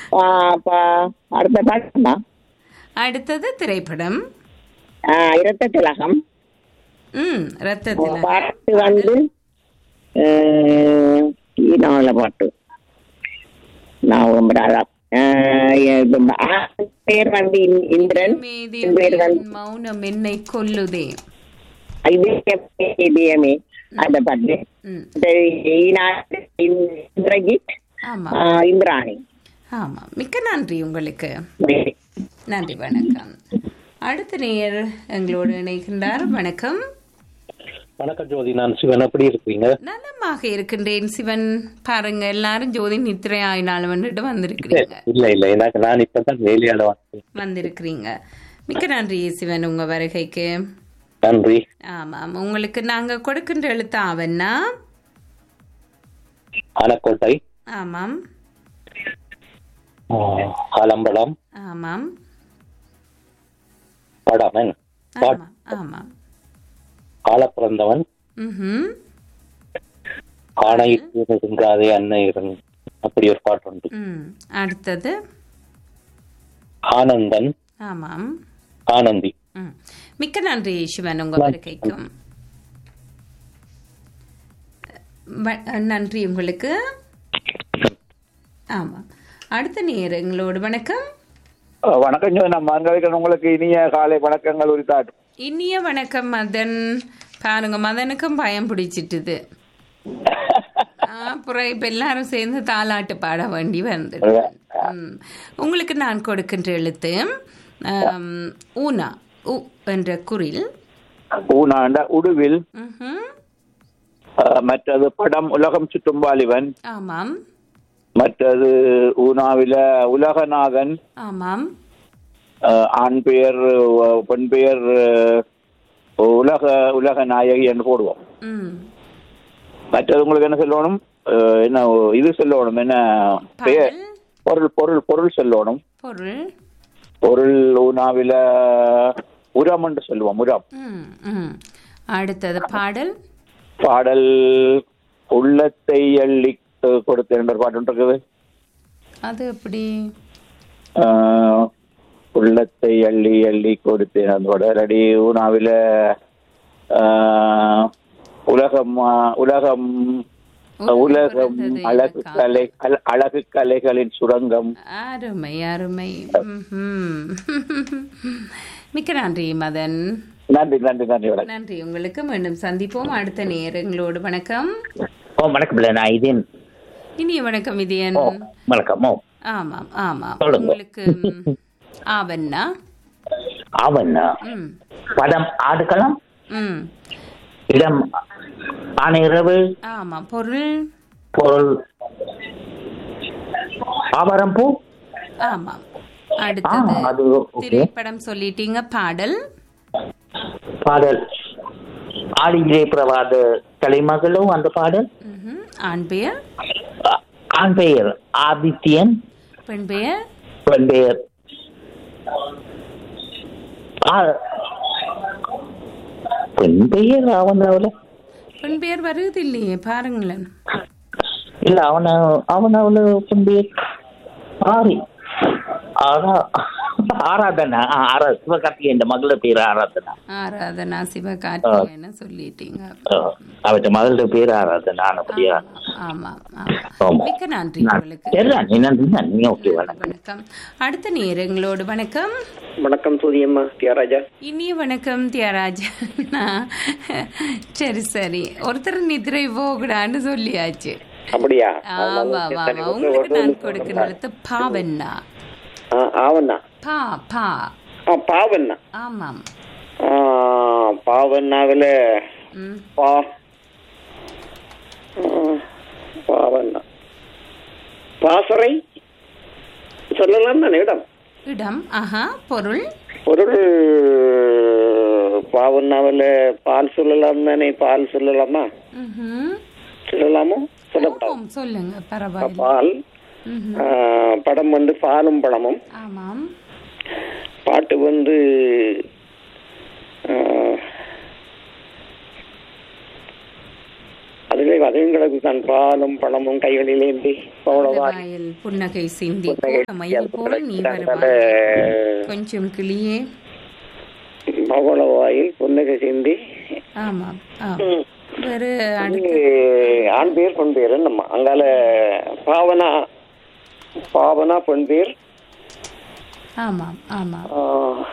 பா- பா- அடுத்த பாட்டுமா அடுத்தது திரைப்படம் இரத்த திலகம் ம் ரத்தத்தில் பாட்டு வந்து அஹ், ஈனால பாட்டு நான் ரொம்ப பேர் வந்து இந்- இந்திரன் மீதி என் பேர் வந்து மௌனம் என்னை கொல்லுதே இதயமே, இதயமே அந்த பாட்டு ம் இந்த ஈனா- இந்திரஜித் ஆமா அஹ், இந்திராணி ஆமா மிக்க நன்றி உங்களுக்கு நன்றி வணக்கம் அடுத்த நேயர் எங்களோடு இணைகின்றார் வணக்கம் வணக்கம் ஜோதி நான் சிவன் எப்படி இருக்கீங்க நலமாக இருக்கின்றேன் சிவன் பாருங்க எல்லாரும் ஜோதி நித்திரை ஆயினாலும் வந்துட்டு வந்திருக்கிறீங்க இல்ல இல்ல எனக்கு நான் இப்பதான் வேலையாட வந்தேன் வந்திருக்கிறீங்க மிக்க நன்றி சிவன் உங்க வருகைக்கு நன்றி ஆமாம் உங்களுக்கு நாங்க கொடுக்கின்ற எழுத்து ஆவன்னா ஆனக்கோட்டை ஆமாம் ஆஹ், ஆலம்பலம் ஆமாம் படமன் ஆமாம் ஆமாம் ஆள பிறந்தவன் ம் ஆணையிட்டு இருங்காதே அன்னை இருங் அப்படி ஒரு பாட்டு உண்டு ம் அடுத்தது ஆனந்தன் ஆமாம் ஆனந்தி ம் மிக்க நன்றி சிவன் உங்க வருகைக்கும் வ- நன்றி உங்களுக்கு ஆமாம் அடுத்த நேரங்களோடு வணக்கம் வணக்கம் ஜோதி நான் மறந்துவிட்டேன் உங்களுக்கு இனிய காலை வணக்கங்கள் உரித்தாட்டு இனிய வணக்கம் மதன் பாருங்க மதனுக்கும் பயம் பிடிச்சிட்டுது அப்புறம் இப்ப எல்லாரும் சேர்ந்து தாலாட்டு பாட வேண்டி வந்து ம். உங்களுக்கு நான் கொடுக்கின்ற எழுத்து ஆம், ஊனா உ என்ற குரில் ஊனாண்ட உடுவில் ம்ஹும். அஹ், மற்றது படம் உலகம் சுற்றும் வாலிபன் ஆமாம் மற்றது ஊனாவில உலகநாதன் ஆமாம் அஹ், ஆண் பெயர் அஹ், பெண் பெயர் அஹ், உலக உலக நாயகி என்று போடுவோம் ம் மற்றது உங்களுக்கு என்ன சொல்லணும் அஹ், என்ன இது சொல்லணும் என்ன பெயர் பாடல் பொருள் பொருள் பொருள் சொல்லணும் பொருள் பொருள் ஊனாவில உரம் என்று சொல்லுவோம் உரம் ம் ம் அடுத்தது பாடல் பாடல் உள்ளத்தை அள்ளி அஹ், கொடுத்தேன் என்ற பாட்டு ஒன்று இருக்குது அது எப்படி ஆஹ், உள்ளத்தை அள்ளி அள்ளி கொடுத்தேன் அதோட அடி ஊனாவில ஆஹ், உலகம் ஆஹ், உலகம் உலகம் பிறந்தது அழகு எனக்கா? கலை அழ- அழகு கலைகளின் சுரங்கம் அருமை அருமை ம்ஹும். மிக்க நன்றி மதன் நன்றி நன்றி நன்றி வணக்கம் நன்றி உங்களுக்கு மீண்டும் சந்திப்போம் அடுத்த நேரங்களோடு வணக்கம் ஓ வணக்கம் இல்லை நான் இதேன் இனிய வணக்கம் இதயன் ஓ வணக்கம் ஓ ஆமாம் ஆமாம் சொல்லுங்க. உங்களுக்கு ம், ஆவண்ணா அவன் ம் படம் ஆடுகளம் ம் இடம் ஆணையரவு ஆமாம் பொருள் பொருள் ஆவாரம் பூ ஆமாம் ஆ அடுத்தது அது ஓகே திரைப்படம் சொல்லிட்டீங்க பாடல் பாடல் ஆடிகிரே பிரவாத கலைமகளும் அந்த பாடல் ம்ஹும். ஆண் பெயர் ஆ- ஆண் பெயர் ஆதித்யன் பெண் பெயர் பெண் பெயர் ஆ- பெண் பெயர் அவன் அவள பெண் பெயர் வருது இல்லையே பாருங்களேன் இல்ல அவன அவன் அவள பெண் பெயர் ஆரி ஆரா ஆராதனா ஆ, ஆரா சிவகார்த்திகேயன் மகள பேர் ஆராதனா ஆராதனா சிவகார்த்திகேயன்னு சொல்லிட்டீங்க அவற்ற மகள பேர் ஆராதனா அப்படியா ஆமா ஆமா ஆமா. மிக்க நன்றி உங்களுக்கு சரிதான் நீ நன்றி நன்றி ஓகே வணக்கம் வணக்கம் அடுத்த நேரங்களோடு வணக்கம் வணக்கம் சூரியம்மா தியாகராஜா இனிய வணக்கம் தியாகராஜ் சரி சரி ஒருத்தர் நிதிரை போகடான்னு சொல்லியாச்சு அப்படியா ஆமா ஆமா ஆமா உங்களுக்கு நான் கொடுக்கிறது பாவண்ணா ஆ, ஆவண்ணா பா பா ஆ பாவண்ணா ஆமாம் ஆ, பாவண்ணாவில ம் பா ஆ, பாவண்ணா பாசறை சொல்லலாம் தானே இடம் இடம் ஆஹா பொருள் பொருள் பாவண்ணாவில பால் சொல்லலாம் தானே பால் சொல்லலாமா ம்ஹும். சொல்லலாமோ சொல்லப்படாது ஓம், சொல்லுங்க பரவாயில்லை பால் ம்ஹும். ஆ, படம் வந்து பாலும் படமும் ஆமாம் பாட்டு வந்து ஆ, அதிலே வதங்களுக்கு தன் பாலும் பழமும் கைகளிலேந்தி பவளவாய் வாயில் புன்னகை சிந்தி புன்னகை மயில் போல் நீ அதனால, வருவாய் கொஞ்சம் கிளியே பவளவாயில் புன்னகை சிந்தி ஆமாம் ஆம் ம். வேறு இது அடுத்து ஆண் பேர் பெண் பேர் நம்ம அங்கால பாவனா பாவனா பெண் பேர் ஆமாம் ஆமாம் ஆ,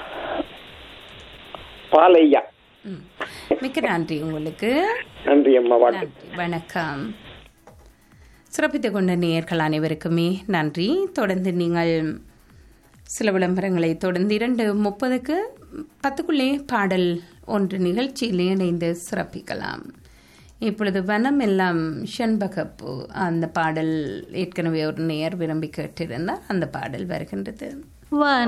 பாலையா ம். மிக்க நன்றி உங்களுக்கு நன்றி அம்மா வாழ்த்து நன்றி வணக்கம் சிறப்பித்துக் கொண்ட நேயர்கள் அனைவருக்குமே நன்றி தொடர்ந்து நீங்கள் சில விளம்பரங்களை தொடர்ந்து இரண்டு முப்பதுக்கு பத்துக்குள்ளே பாடல் ஒன்று நிகழ்ச்சியில் இணைந்து சிறப்பிக்கலாம் இப்பொழுது வனம் எல்லாம் ஷண்பகப்பு அந்த பாடல் ஏற்கனவே ஒரு நேயர் விரும்பி கேட்டிருந்தார் அந்த பாடல் வருகின்றது